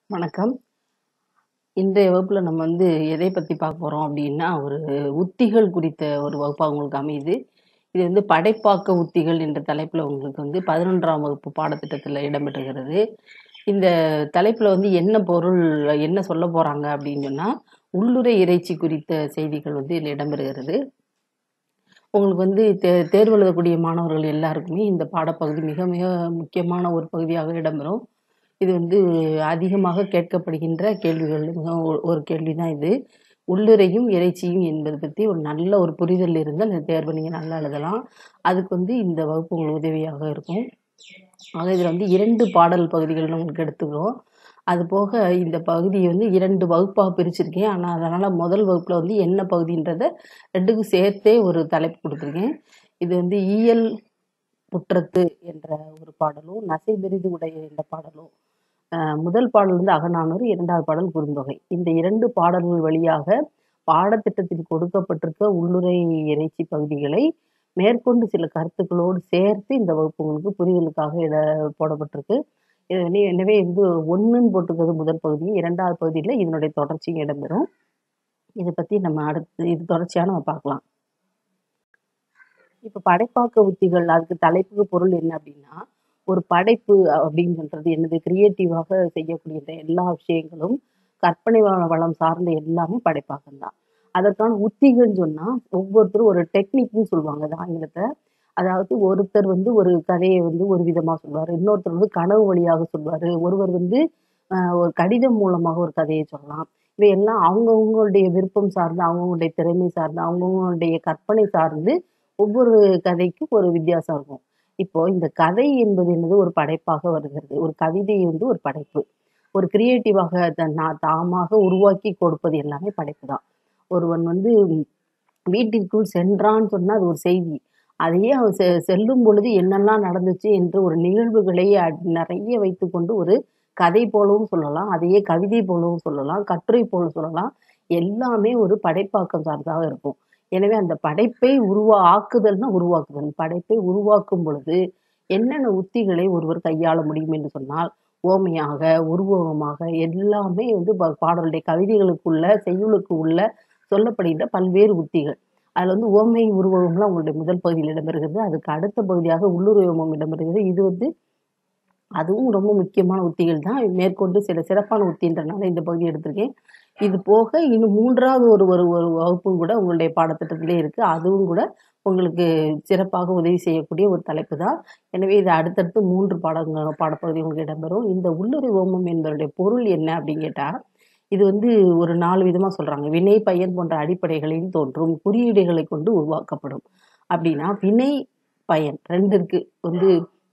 வணக்கம். இன்றைய வகுப்புல நம்ம வந்து எதை பத்தி பார்க்க போறோம் அப்படின்னா, ஒரு உத்திகள் குறித்த ஒரு வகுப்பா உங்களுக்கு அமையுது. இது வந்து படைப்பாக்க உத்திகள் என்ற தலைப்புல உங்களுக்கு வந்து 11ஆம் வகுப்பு பாடத்திட்டத்துல இடம்பெறுகிறது. இந்த தலைப்புல வந்து என்ன பொருள், என்ன சொல்லப் போறாங்க அப்படின்னு சொன்னா, உள்ளுறை இறைச்சி குறித்த செய்திகள் வந்து இதுல இடம்பெறுகிறது. உங்களுக்கு வந்து தே தேர்வு எழுதக்கூடிய மாணவர்கள் எல்லாருக்குமே இந்த பாடப்பகுதி மிக மிக முக்கியமான ஒரு பகுதியாக இடம்பெறும். இது வந்து அதிகமாக கேட்கப்படுகின்ற கேள்விகள்ல மிக ஒ- ஒரு கேள்விதான் இது. உள்ளுறையும் இறைச்சியும் என்பது பத்தி ஒரு நல்ல ஒரு புரிதல் இருந்தா இந்த தேர்வை நீங்க நல்லா எழுதலாம். அதுக்கு வந்து இந்த வகுப்பு உங்களுக்கு உதவியாக இருக்கும். ஆக இதுல வந்து 2 பாடல் பகுதிகள் உங்களுக்கு எடுத்துக்கிறோம். அது போக இந்த பகுதியை வந்து 2 வகுப்பா பிரிச்சிருக்கேன். ஆனா அதனால முதல் வகுப்புல வந்து என்ன பகுதின்றத 2க்கும் சேர்த்தே ஒரு தலைப்பு கொடுத்திருக்கேன். இது வந்து இயல் குற்றத்து என்ற ஒரு பாடலும், நசை பெரிது உடைய என்ற பாடலும். அஹ் முதல் பாடல் வந்து அகநானூறு, இரண்டாவது பாடல் குறுந்தொகை. இந்த 2 பாடல்கள் வழியாக பாடத்திட்டத்தில் கொடுக்கப்பட்டிருக்க உள்ளுறை இறைச்சி பகுதிகளை மேற்கொண்டு சில கருத்துக்களோடு சேர்த்து இந்த வகுப்பு உங்களுக்கு புரிதலுக்காக இட போடப்பட்டிருக்கு. இது வந்து எனவே வந்து ஒண்ணுன்னு போட்டிருக்கிறது முதல் பகுதி, இரண்டாவது பகுதியில இதனுடைய தொடர்ச்சியும் இடம்பெறும். இதை பத்தி நம்ம அடுத்து இது தொடர்ச்சியா நம்ம பார்க்கலாம். இப்ப படைப்பாக்க உத்திகள் அதுக்கு தலைப்புக்கு பொருள் என்ன அப்படின்னா ஒரு படைப்பு அப்படின்னு சொல்றது என்னது கிரியேட்டிவாக செய்யக்கூடிய இந்த எல்லா விஷயங்களும் கற்பனை வள- வளம் சார்ந்த எல்லாமே படைப்பாக்கம் தான் அதற்கான உத்திகள்னு சொன்னா ஒவ்வொருத்தரும் ஒரு டெக்னிக்னு சொல்லுவாங்க அது ஆங்கிலத்தை அதாவது ஒருத்தர் வந்து ஒரு கதையை வந்து ஒரு விதமா சொல்வாரு இன்னொருத்தர் வந்து கனவு வழியாக சொல்வாரு ஒருவர் வந்து ஆஹ், ஒரு கடிதம் மூலமாக ஒரு கதையை சொல்லலாம் இவையெல்லாம் அவங்கவுங்களுடைய விருப்பம் சார்ந்து அவங்கவுங்களுடைய திறமை சார்ந்து அவங்கவுங்களுடைய கற்பனை சார்ந்து ஒவ்வொரு கதைக்கும் ஒரு வித்தியாசம் இருக்கும் இப்போ இந்த கதை என்பது என்னது ஒரு படைப்பாக வருகிறது ஒரு கவிதை வந்து ஒரு படைப்பு ஒரு கிரியேட்டிவாக தாமாக உருவாக்கி கொடுப்பது எல்லாமே படைப்பு தான் ஒருவன் வந்து வீட்டிற்குள் சென்றான்னு சொன்னா அது ஒரு செய்தி அதையே அவன் செ- செல்லும் பொழுது என்னெல்லாம் நடந்துச்சு என்று ஒரு நிகழ்வுகளை அ- நிறைய வைத்துக்கொண்டு ஒரு கதை போலவும் சொல்லலாம் அதையே கவிதை போலவும் சொல்லலாம் கட்டுரை போல சொல்லலாம் எல்லாமே ஒரு படைப்பாக்கம் சார்ந்ததாக இருக்கும் எனவே அந்த படைப்பை உருவா ஆக்குதல்னா உருவாக்குதல் படைப்பை உருவாக்கும் பொழுது என்னென்ன உத்திகளை ஒருவர் கையாள முடியும் என்று சொன்னால் ஓமையாக உருவகமாக எல்லாமே வந்து ப- பாடலுடைய கவிதைகளுக்குள்ள செய்யுளுக்கு உள்ள சொல்லப்படுகின்ற பல்வேறு உத்திகள் அதுல வந்து ஓமை உருவகம்லாம் உங்களுடைய முதல் பகுதியில் இடம்பெறுகிறது அதுக்கு அடுத்த பகுதியாக உள்ளுருவமும் இடம்பெறுகிறது இது வந்து அதுவும் ரொம்ப முக்கியமான உத்திகள் தான் மேற்கொண்டு சில சிறப்பான உத்தின்றனால இந்த பகுதி எடுத்திருக்கேன் இது போக இன்னும் மூன்றாவது ஒரு ஒரு ஒரு வகுப்பும் கூட உங்களுடைய பாடத்திட்டத்திலே இருக்கு அதுவும் கூட உங்களுக்கு சிறப்பாக உதவி செய்யக்கூடிய ஒரு தலைப்பு தான் எனவே இது அடுத்தடுத்து மூன்று பாடங்கள் பாடப்பகுதி உங்களுக்கு இடம்பெறும் இந்த உள்ளுரை ஓமம் என்பதனுடைய பொருள் என்ன அப்படின்னு கேட்டா இது வந்து ஒரு நாலு விதமா சொல்றாங்க வினை பயன் போன்ற அடிப்படைகளில் தோன்றும் குறியீடுகளை கொண்டு உருவாக்கப்படும் அப்படின்னா வினை பயன் ரெண்டு இருக்கு வந்து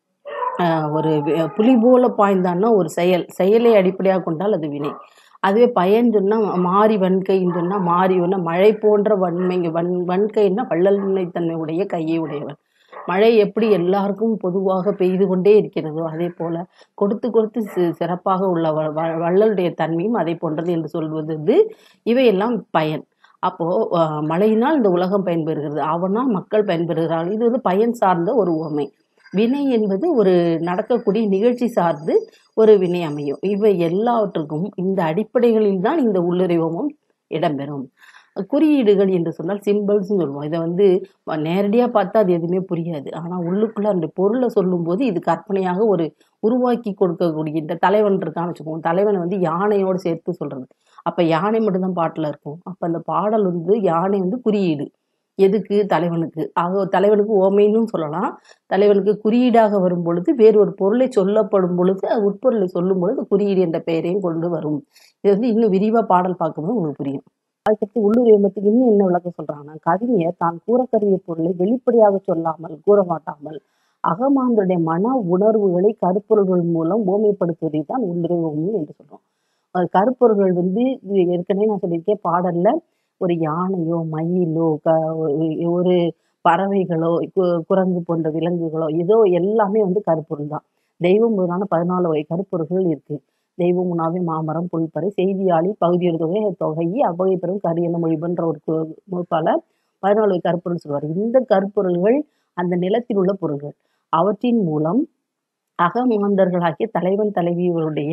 ஆஹ் ஒரு வி- புலி போல பாய்ந்தான்னா ஒரு செயல் செயலை அடிப்படையாக கொண்டால் அது வினை அதுவே பயன் சொன்னா மாறி வன்கைன்னு சொன்னா மாறி வேணா மழை போன்ற வன்மை வன் வன்கைன்னா வள்ளல்மைத்தன்மை உடைய கையை உடையவன் மழை எப்படி எல்லாருக்கும் பொதுவாக பெய்து கொண்டே இருக்கிறதோ அதே போல கொடுத்து கொடுத்து சி- சிறப்பாக உள்ள வ- வ- வள்ளலுடைய தன்மையும் அதை போன்றது என்று சொல்வது வந்து இவையெல்லாம் பயன் அப்போ ஆஹ் மழையினால் இந்த உலகம் பயன்பெறுகிறது அவனால் மக்கள் பயன்பெறுகிறார்கள் இது வந்து பயன் சார்ந்த ஒரு உவமை வினை என்பது ஒரு நடக்கக்கூடிய நிகழ்ச்சி சார்ந்து ஒரு வினை அமையும் இவை எல்லாவற்றுக்கும் இந்த அடிப்படைகளில் தான் இந்த உள்ளுறைவமும் இடம்பெறும் குறியீடுகள் என்று சொன்னால் சிம்பிள்ஸ் சொல்லுவோம் இதை வந்து நேரடியா பார்த்தா அது எதுவுமே புரியாது ஆனா உள்ளுக்குள்ள அந்த பொருளை சொல்லும்போது இது கற்பனையாக ஒரு உருவாக்கி கொடுக்கக்கூடிய இந்த தலைவன் இருக்கான்னு வச்சுக்கோங்க தலைவனை வந்து யானையோடு சேர்த்து சொல்றது அப்ப யானை மட்டும்தான் பாட்டுல இருக்கும் அப்ப அந்த பாடல் வந்து யானை வந்து குறியீடு எதுக்கு தலைவனுக்கு ஆக தலைவனுக்கு ஓமைன்னு சொல்லலாம் தலைவனுக்கு குறியீடாக வரும் பொழுது வேறு ஒரு பொருளை சொல்லப்படும் பொழுது அது உட்பொருளை சொல்லும் பொழுது குறியீடு என்ற பெயரையும் கொண்டு வரும் இது வந்து இன்னும் விரிவா பாடல் பார்க்கும்போது உங்களுக்கு புரியும் அதுக்கடுத்து உள்ளுரிமத்துக்கு இன்னும் என்ன விளக்கம் சொல்றாங்கன்னா கவிஞர் தான் கூறக்கருவிய பொருளை வெளிப்படையாக சொல்லாமல் கூற மாட்டாமல் அகமாந்தருடைய மன உணர்வுகளை கருப்பொருள்கள் மூலம் ஓமைப்படுத்துவதை தான் உள்ளுரைவமும் என்று சொல்றோம் அது கருப்பொருள்கள் வந்து இது ஏற்கனவே நான் சொல்லியிருக்கேன் பாடல்ல ஒரு யானையோ மயிலோ க ஒரு- ஒரு பறவைகளோ கு- குரங்கு போன்ற விலங்குகளோ ஏதோ எல்லாமே வந்து கருப்பொருள் தான் தெய்வம் முதலான பதினாலு வகை கருப்பொருள்கள் இருக்கு தெய்வம் உணாவே மாமரம் புல்பறை செய்தியாளி பகுதியொரு தொகை தொகை அவ்வகை பெறும் கரு என மொழிபன்ற ஒரு கு- நூற்பால பதினாலு வகை கருப்பொருள் சொல்வார் இந்த கருப்பொருள்கள் அந்த நிலத்தில் உள்ள பொருள்கள் அவற்றின் மூலம் அகமாந்தர்களாகிய தலைவன் தலைவிகளுடைய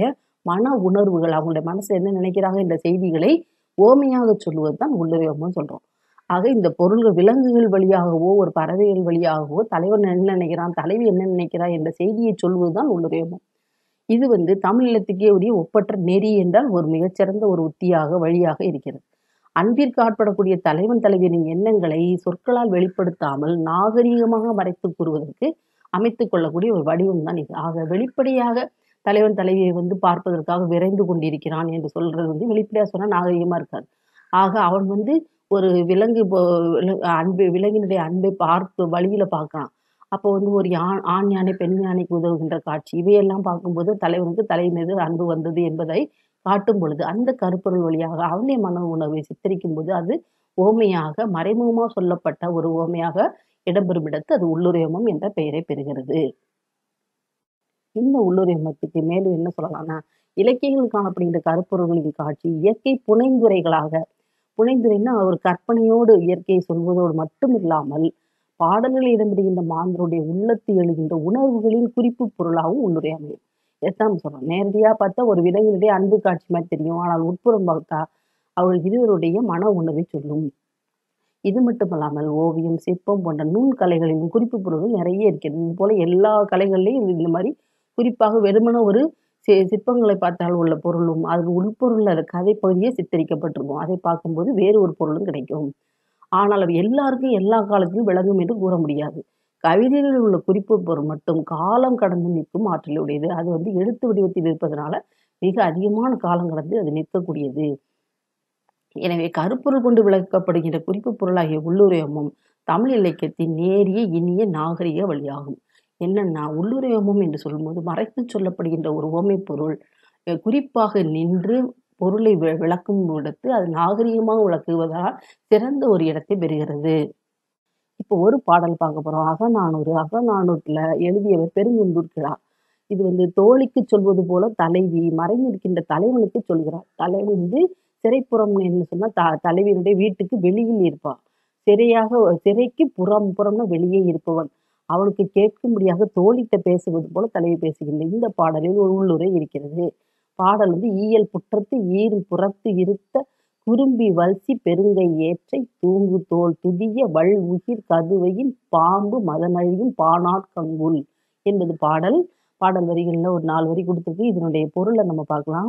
மன உணர்வுகள் அவங்களுடைய மனசுல என்ன நினைக்கிறாங்க என்ற செய்திகளை ஓமையாக சொல்லுவது தான் உள்ளுரையோமம்னு சொல்றோம் ஆக இந்த பொருள்கள் விலங்குகள் வழியாகவோ ஒரு பறவைகள் வழியாகவோ தலைவன் என்ன நினைக்கிறான் தலைவி என்ன நினைக்கிறா என்ற செய்தியை சொல்வதுதான் உள்ளுரையோமம் இது வந்து தமிழ் இல்லத்துக்கே உரிய ஒப்பற்ற நெறி என்றால் ஒரு மிகச்சிறந்த ஒரு உத்தியாக வழியாக இருக்கிறது அன்பிற்கு ஆட்படக்கூடிய தலைவன் தலைவியரின் எண்ணங்களை சொற்களால் வெளிப்படுத்தாமல் நாகரீகமாக மறைத்து கூறுவதற்கு அமைத்துக் கொள்ளக்கூடிய ஒரு வடிவம் தான் இது ஆக வெளிப்படையாக தலைவன் தலைவியை வந்து பார்ப்பதற்காக விரைந்து கொண்டிருக்கிறான் என்று சொல்றது வந்து வெளிப்படையாக சொன்னா நாகரீகமா இருக்காது ஆக அவன் வந்து ஒரு விலங்கு இப்போ வில- அன்பு விலங்கினுடைய அன்பை பார்த்து வழியில பார்க்கறான் அப்போ வந்து ஒரு யான் ஆண் யானை பெண் யானைக்கு உதவுகின்ற காட்சி இவையெல்லாம் பார்க்கும்போது தலைவனுக்கு தலை மீது அன்பு வந்தது என்பதை காட்டும் பொழுது அந்த கருப்பொருள் வழியாக அவனுடைய மன உணர்வை சித்தரிக்கும் போது அது ஓமையாக மறைமுகமாக சொல்லப்பட்ட ஒரு ஓமையாக இடம்பெறும் இடத்து அது உள்ளுரையமம் என்ற பெயரை பெறுகிறது இந்த உள்ளுரையமத்துக்கு மேலும் என்ன சொல்லலாம்னா இலக்கியங்கள் காணப்படுகின்ற கருப்பொருள்களின் காட்சி இயற்கை புனைந்துரைகளாக புனைந்துரைன்னா ஒரு கற்பனையோடு இயற்கையை சொல்வதோடு மட்டும் இல்லாமல் பாடல்களில் இடம்பெறுகின்ற மாந்தருடைய உள்ளத்து எழுகின்ற உணர்வுகளின் குறிப்பு பொருளாகவும் உள்ளுரை அமையும் இதைத்தான் நம்ம சொல்றோம் நேரடியா பார்த்தா ஒரு விலங்கினுடைய அன்பு காட்சி மாதிரி தெரியும் ஆனால் உட்புறம் பார்த்தா அவர்கள் இருவருடைய மன உணர்வை சொல்லும் இது மட்டுமல்லாமல் ஓவியம் சிற்பம் போன்ற நுண் கலைகளின் குறிப்பு பொருள்கள் நிறைய இருக்கிறது இது போல எல்லா கலைகள்லையும் இது இந்த மாதிரி குறிப்பாக வெறுமன ஒரு சி- சிற்பங்களை பார்த்தால் உள்ள பொருளும் அது உள்பொருள் அது கதைப்பகுதியே சித்தரிக்கப்பட்டிருக்கும் அதை பார்க்கும்போது வேறு ஒரு பொருளும் கிடைக்கும் ஆனால் அது எல்லாருக்கும் எல்லா காலத்திலும் விளங்கும் என்று கூற முடியாது கவிதைகளில் உள்ள குறிப்பு பொருள் மட்டும் காலம் கடந்து நிற்கும் ஆற்றலுடையது அது வந்து எழுத்து வடிவத்தில் இருப்பதனால மிக அதிகமான காலம் கடந்து அது நிற்கக்கூடியது எனவே கருப்பொருள் கொண்டு விளக்கப்படுகின்ற குறிப்பு பொருளாகிய உள்ளுரையமும் தமிழ் இலக்கியத்தின் நேரிய இனிய நாகரிக வழியாகும் என்னன்னா உள்ளுரையமும் என்று சொல்லும்போது மறைத்து சொல்லப்படுகின்ற ஒரு உவமை பொருள் அஹ் குறிப்பாக நின்று பொருளை வி- விளக்கும் இடத்து அது நாகரிகமாக விளக்குவதால் சிறந்த ஒரு இடத்தை பெறுகிறது இப்போ ஒரு பாடல் பார்க்க போறோம் அகநானூறு அகநானூற்றுல எழுதியவர் பெருங்குன்றூர் கிழா இது வந்து தோழிக்கு சொல்வது போல தலைவி மறைந்திருக்கின்ற தலைவனுக்கு சொல்கிறார் தலைவன் வந்து சிறைப்புறம் என்ன சொன்னா த தலைவியினுடைய வீட்டுக்கு வெளியில் இருப்பான் சிறையாக சிறைக்கு புறம் புறம்னா வெளியே இருப்பவன் அவனுக்கு கேட்கும்படியாக தோழிட்ட பேசுவது போல தலைவி பேசுகின்ற இந்த பாடலில் ஒரு உள்ளுரை இருக்கிறது பாடல் வந்து ஈயல் புற்றத்து ஈர் புறத்து இருத்த குறும்பி வல்சி பெருங்கை ஏற்றை தூங்கு தோல் துதிய வள் உயிர் கதுவையின் பாம்பு மதனழியும் பானாட்கங்குல் என்பது பாடல் பாடல் வரிகள்ல ஒரு நாலு வரி கொடுத்துருக்கு இதனுடைய பொருளை நம்ம பார்க்கலாம்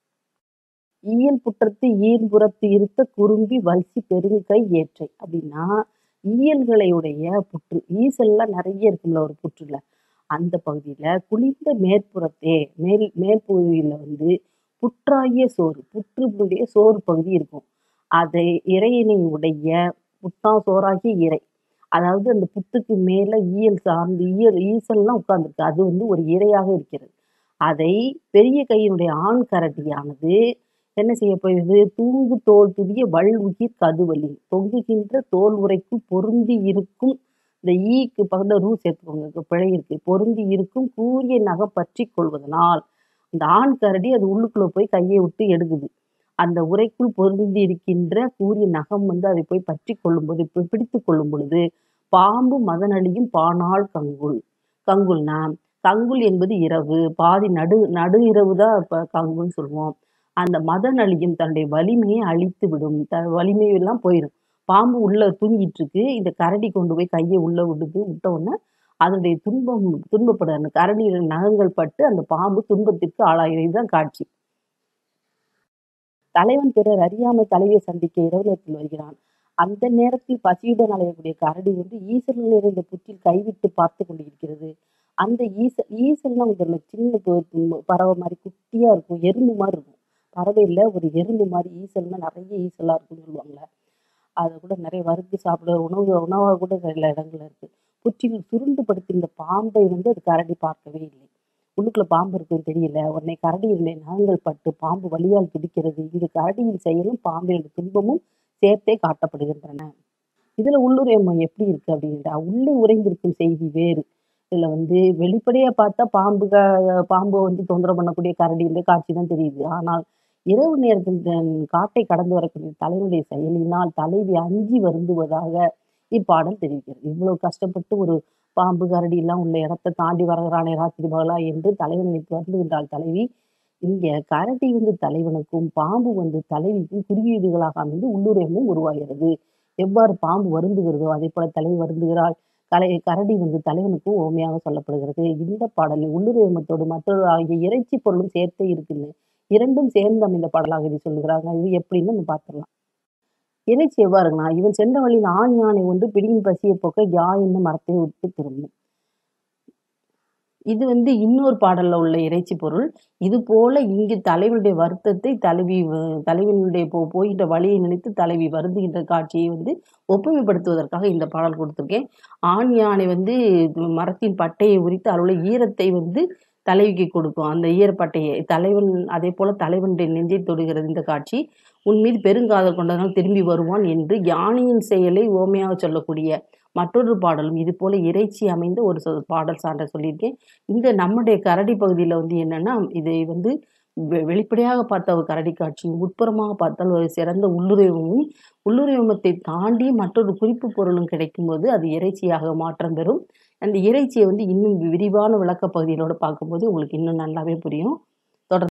ஈயல் புற்றத்து ஈர்புறத்து இருத்த குறும்பி வல்சி பெருங்கை ஏற்றை அப்படின்னா ஈயல்களையுடைய புற்று ஈசல்லாம் நிறைய இருக்கும்ல ஒரு புற்றுல அந்த பகுதியில குளிர்ந்த மேற்புறத்தே மேல் மேற்பகுதியில வந்து புற்றாகிய சோறு புற்றுடைய சோறு பகுதி இருக்கும் அதை இறையினை உடைய புற்றா சோறாகிய இறை அதாவது அந்த புத்துக்கு மேல ஈயல் சார்ந்து ஈயல் ஈசல்லாம் உட்கார்ந்துருக்கு அது வந்து ஒரு இரையாக இருக்கிறது அதை பெரிய கையினுடைய ஆண் கரடியானது என்ன செய்ய போகிறது தூங்கு தோல் துதிய வள் உயிர் கதுவலி தொங்குகின்ற தோல் உரைக்குள் பொருந்தி இருக்கும் இந்த ஈக்கு பக்கத்துல ரூ சேர்த்துக்கோங்க பிழை இருக்கு பொருந்தி இருக்கும் கூரிய நகை பற்றி கொள்வதனால் இந்த ஆண் கரடி அது உள்ளுக்குள்ள போய் கையை விட்டு எடுக்குது அந்த உரைக்குள் பொருந்தி இருக்கின்ற கூரிய நகம் வந்து அதை போய் பற்றி கொள்ளும்போது பி- பிடித்து கொள்ளும் பொழுது பாம்பு மதனழியும் பானாள் கங்குல் கங்குல்னா கங்குல் என்பது இரவு பாதி நடு நடு இரவு தான் இப்ப கங்குல்னு சொல்லுவோம் அந்த மதனழியும் தன்னுடைய வலிமையை அழித்து விடும் த வலிமையெல்லாம் போயிடும் பாம்பு உள்ள தூங்கிட்டு இருக்கு இந்த கரடி கொண்டு போய் கையை உள்ள விடுது விட்ட உடனே அதனுடைய துன்பம் துன்பப்பட அந்த கரடியோட நகங்கள் பட்டு அந்த பாம்பு துன்பத்திற்கு ஆளாகிறது இதுதான் காட்சி தலைவன் பிறர் அறியாமல் தலைவியை சந்திக்க இரவு நேரத்தில் வருகிறான் அந்த நேரத்தில் பசியுடன் அலையக்கூடிய கரடி வந்து ஈசல் நிறைந்த புற்றில் கைவிட்டு பார்த்து கொண்டிருக்கிறது அந்த ஈசல் ஈசல்னா ஒரு சின்ன பு- பு- பறவை மாதிரி குட்டியா இருக்கும் எறும்பு மாதிரி இருக்கும் பறவை இல்ல ஒரு எறும்பு மாதிரி ஈசல்னா நிறைய ஈசலா இருக்குன்னு சொல்லுவாங்கல்ல அதை கூட நிறைய வறுத்து சாப்பிட உணவு உணவாக கூட சில இடங்கள்ல இருக்கு புற்றில் சுருண்டு படுத்திருந்த பாம்பை வந்து அது கரடி பார்க்கவே இல்லை உள்ளுக்குள்ள பாம்பு இருக்குன்னு தெரியல உடனே கரடியினுடைய நகங்கள் பட்டு பாம்பு வலியால் துடிக்கிறது இங்கு கரடியின் செயலும் பாம்பினுடைய துன்பமும் சேர்த்தே காட்டப்படுகின்றன இதுல உள்ளுரையம் எப்படி இருக்கு அப்படின்னா உள்ளே உறைந்திருக்கும் செய்தி வேறு இதுல வந்து வெளிப்படையா பார்த்தா பாம்பு க- பாம்பை வந்து தொந்தரவு பண்ணக்கூடிய கரடியுடைய காட்சி தான் தெரியுது ஆனால் இரவு நேரத்தில் தன் காட்டை கடந்து வரக்கூடிய தலைவனுடைய செயலினால் தலைவி அஞ்சி வருந்துவதாக இப்பாடல் தெரிவிக்கிறது இவ்வளவு கஷ்டப்பட்டு ஒரு பாம்பு கரடி எல்லாம் உள்ள இடத்தை தாண்டி வருகிறானே ராத்திரி பகலா என்று தலைவன் நினைத்து வருந்துகின்றாள் தலைவி இங்க கரடி வந்து தலைவனுக்கும் பாம்பு வந்து தலைவிக்கும் குறியீடுகளாக அமைந்து உள்ளுரையமும் உருவாகிறது எவ்வாறு பாம்பு வருந்துகிறதோ அதே போல தலைவி வருந்துகிறாள் கலை கரடி வந்து தலைவனுக்கும் உவமையாக சொல்லப்படுகிறது இந்த பாடலில் உள்ளுரையமத்தோடு மற்றொரு ஆகிய இறைச்சி பொருளும் சேர்த்தே இருக்குன்னு இரண்டும் சேர்ந்து அமைந்த பாடலாக இதை சொல்லுகிறாங்க இது எப்படின்னு நம்ம பார்த்துடலாம் இறைச்சி எவ்வாறுங்கன்னா இவன் சென்ற வழியில் ஆண் யானை ஒன்று பிடியின் பசியை போக்க யா என்னும் மரத்தை விட்டு திரும்பும் இது வந்து இன்னொரு பாடல்ல உள்ள இறைச்சி பொருள் இது போல இங்கு தலைவனுடைய வருத்தத்தை தலைவி வ- தலைவனுடைய போ போகின்ற வழியை நினைத்து தலைவி வருந்துகின்ற காட்சியை வந்து ஒப்புமைப்படுத்துவதற்காக இந்த பாடல் கொடுத்திருக்கேன் ஆண் யானை வந்து மரத்தின் பட்டையை உரித்து அதில் உள்ள ஈரத்தை வந்து தலைவிக்கு கொடுக்கும் அந்த ஈரப்பட்டையை தலைவன் அதே போல தலைவனுடைய நெஞ்சை தொடுகிறது இந்த காட்சி உன் மீது பெருங்காதல் கொண்டதனால் திரும்பி வருவான் என்று யானையின் செயலை ஓமையாக சொல்லக்கூடிய மற்றொரு பாடலும் இது போல இறைச்சி அமைந்த ஒரு சொ- பாடல் சான்ற சொல்லியிருக்கேன் இந்த நம்முடைய கரடி பகுதியில் வந்து என்னன்னா இதை வந்து வெ- வெளிப்படையாக பார்த்த ஒரு கரடி காட்சியும் உட்புறமாக பார்த்தால் ஒரு சிறந்த உள்ளுரைவமும் உள்ளுரைவமத்தை தாண்டி மற்றொரு குறிப்பு பொருளும் கிடைக்கும்போது அது இறைச்சியாக மாற்றம் பெறும் அந்த இறைச்சியை வந்து இன்னும் விரிவான விளக்க பகுதிகளோட பார்க்கும்போது உங்களுக்கு இன்னும் நல்லாவே புரியும்